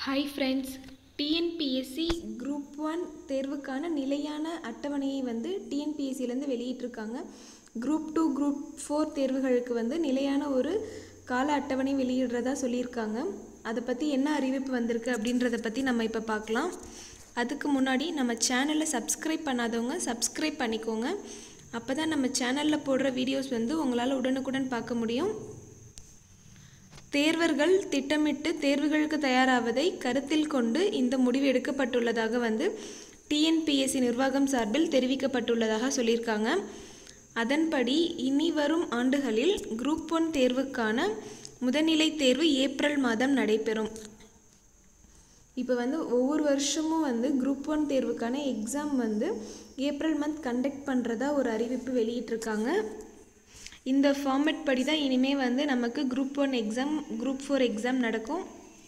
hi friends TNPSC group one தேர்வுக்கான நிலையான அட்டவணையை வந்து டிஎன்பிஎஸ்சிலேருந்து வெளியிட்டிருக்காங்க குரூப் டூ குரூப் ஃபோர் தேர்வுகளுக்கு வந்து நிலையான ஒரு கால அட்டவணை வெளியிடுறதா சொல்லியிருக்காங்க அதை பற்றி என்ன அறிவிப்பு வந்திருக்கு அப்படின்றத பற்றி நம்ம இப்போ பார்க்கலாம் அதுக்கு முன்னாடி நம்ம சேனலை சப்ஸ்கிரைப் பண்ணாதவங்க சப்ஸ்கிரைப் பண்ணிக்கோங்க அப்போ தான் நம்ம சேனலில் போடுற வீடியோஸ் வந்து உங்களால் உடனுக்குடன் பார்க்க முடியும் தேர்வர்கள் திட்டமிட்டு தேர்வுகளுக்கு தயாராவதை கருத்தில் கொண்டு இந்த முடிவு எடுக்கப்பட்டுள்ளதாக வந்து டிஎன்பிஎஸ்சி நிர்வாகம் சார்பில் தெரிவிக்கப்பட்டுள்ளதாக சொல்லியிருக்காங்க அதன்படி இனி வரும் ஆண்டுகளில் குரூப் ஒன் தேர்வுக்கான முதல்நிலை தேர்வு ஏப்ரல் மாதம் நடைபெறும் இப்போ வந்து ஒவ்வொரு வருஷமும் வந்து குரூப் ஒன் தேர்வுக்கான எக்ஸாம் வந்து ஏப்ரல் மந்த் கண்டக்ட் பண்ணுறதா ஒரு அறிவிப்பு வெளியிட்டிருக்காங்க இந்த ஃபார்மேட் படி தான் இனிமேல் வந்து நமக்கு group one exam group four exam நடக்கும்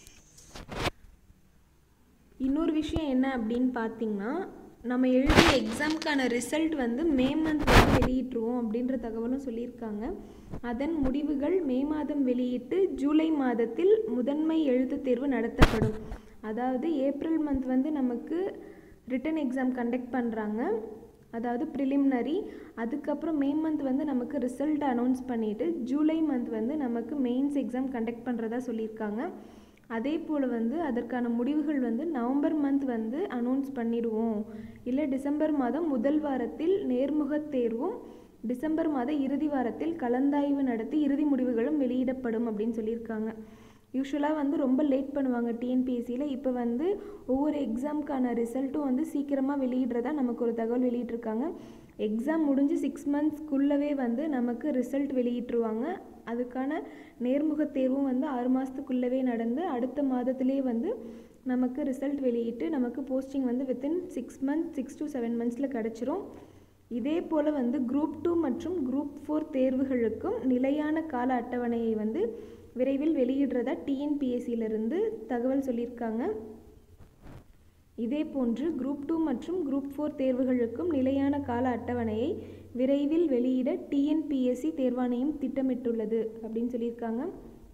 இன்னொரு விஷயம் என்ன அப்படின்னு பார்த்தீங்கன்னா நம்ம எழுதிய எக்ஸாமுக்கான ரிசல்ட் வந்து மே மந்த் வந்து வெளியிட்டுருவோம் அப்படின்ற தகவலும் சொல்லியிருக்காங்க அதன் முடிவுகள் மே மாதம் வெளியிட்டு ஜூலை மாதத்தில் முதன்மை எழுத்துத் தேர்வு நடத்தப்படும் அதாவது ஏப்ரல் மந்த் வந்து நமக்கு ரிட்டன் எக்ஸாம் கண்டக்ட் பண்ணுறாங்க அதாவது ப்ரிலிமினரி அதுக்கப்புறம் மே மந்த் வந்து நமக்கு ரிசல்ட் அனௌன்ஸ் பண்ணிவிட்டு ஜூலை மந்த் வந்து நமக்கு மெயின்ஸ் எக்ஸாம் கண்டக்ட் பண்ணுறதா சொல்லியிருக்காங்க அதே போல் வந்து அதற்கான முடிவுகள் வந்து நவம்பர் மந்த் வந்து அனௌன்ஸ் பண்ணிடுவோம் இல்லை டிசம்பர் மாதம் முதல் வாரத்தில் நேர்முகத் தேர்வும் டிசம்பர் மாத இறுதி வாரத்தில் கலந்தாய்வு நடத்தி இறுதி முடிவுகளும் வெளியிடப்படும் அப்படின்னு சொல்லியிருக்காங்க யூஸ்வலாக வந்து ரொம்ப லேட் பண்ணுவாங்க டிஎன்பிஎஸ்சியில் இப்போ வந்து ஒவ்வொரு எக்ஸாமுக்கான ரிசல்ட்டும் வந்து சீக்கிரமாக வெளியிடுறதா நமக்கு ஒரு தகவல் வெளியிட்டிருக்காங்க எக்ஸாம் முடிஞ்சு சிக்ஸ் மந்த்ஸ்க்குள்ளவே வந்து நமக்கு ரிசல்ட் வெளியிட்டுருவாங்க அதுக்கான நேர்முகத் தேர்வும் வந்து ஆறு மாதத்துக்குள்ளவே நடந்து அடுத்த மாதத்துலேயே வந்து நமக்கு ரிசல்ட் வெளியிட்டு நமக்கு போஸ்டிங் வந்து within six months six to seven மந்த்ஸில் கிடச்சிரும் இதே போல் வந்து குரூப் டூ மற்றும் குரூப் ஃபோர் தேர்வுகளுக்கும் நிலையான கால அட்டவணையை வந்து விரைவில் வெளியிடுறதா டிஎன்பிஎஸ்சியிலிருந்து தகவல் சொல்லியிருக்காங்க இதே போன்று குரூப் டூ மற்றும் குரூப் ஃபோர் தேர்வுகளுக்கும் நிலையான கால அட்டவணையை விரைவில் வெளியிட டிஎன்பிஎஸ்சி தேர்வாணையம் திட்டமிட்டுள்ளது அப்படின்னு சொல்லியிருக்காங்க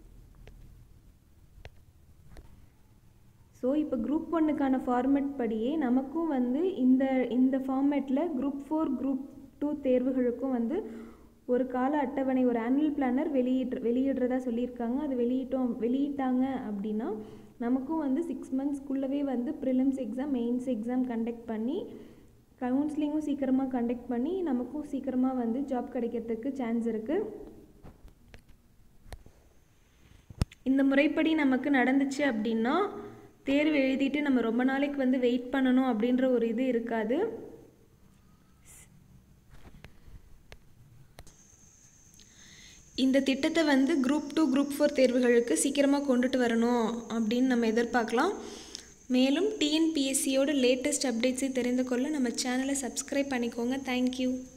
ஸோ இப்போ குரூப் ஒன்னுக்கான ஃபார்மேட் படியே நமக்கும் வந்து இந்த இந்த ஃபார்மேட்டில் குரூப் ஃபோர் குரூப் டூ தேர்வுகளுக்கும் வந்து ஒரு கால அட்டவணை ஒரு ஆனுவல் பிளானர் வெளியிட்டு வெளியிடுறதா சொல்லியிருக்காங்க அது வெளியிட்டோம் வெளியிட்டாங்க அப்படின்னா நமக்கும் வந்து சிக்ஸ் மந்த்ஸ்க்குள்ளவே வந்து prelims exam mains exam conduct பண்ணி கவுன்சிலிங்கும் சீக்கிரமாக கண்டக்ட் பண்ணி நமக்கும் சீக்கிரமாக வந்து ஜாப் கிடைக்கிறதுக்கு சான்ஸ் இருக்குது இந்த முறைப்படி நமக்கு நடந்துச்சு அப்படின்னா தேர்வு எழுதிட்டு நம்ம ரொம்ப நாளைக்கு வந்து வெயிட் பண்ணணும் அப்படின்ற ஒரு இது இருக்காது இந்த திட்டத்தை வந்து குரூப் டூ குரூப் ஃபோர் தேர்வுகளுக்கு சீக்கிரமாக கொண்டுட்டு வரணும் அப்படின்னு நம்ம எதிர்பார்க்கலாம் மேலும் டிஎன்பிஎஸ்சியோட லேட்டஸ்ட் அப்டேட்ஸை தெரிந்து கொள்ள நம்ம சேனலை சப்ஸ்கிரைப் பண்ணிக்கோங்க தேங்க்யூ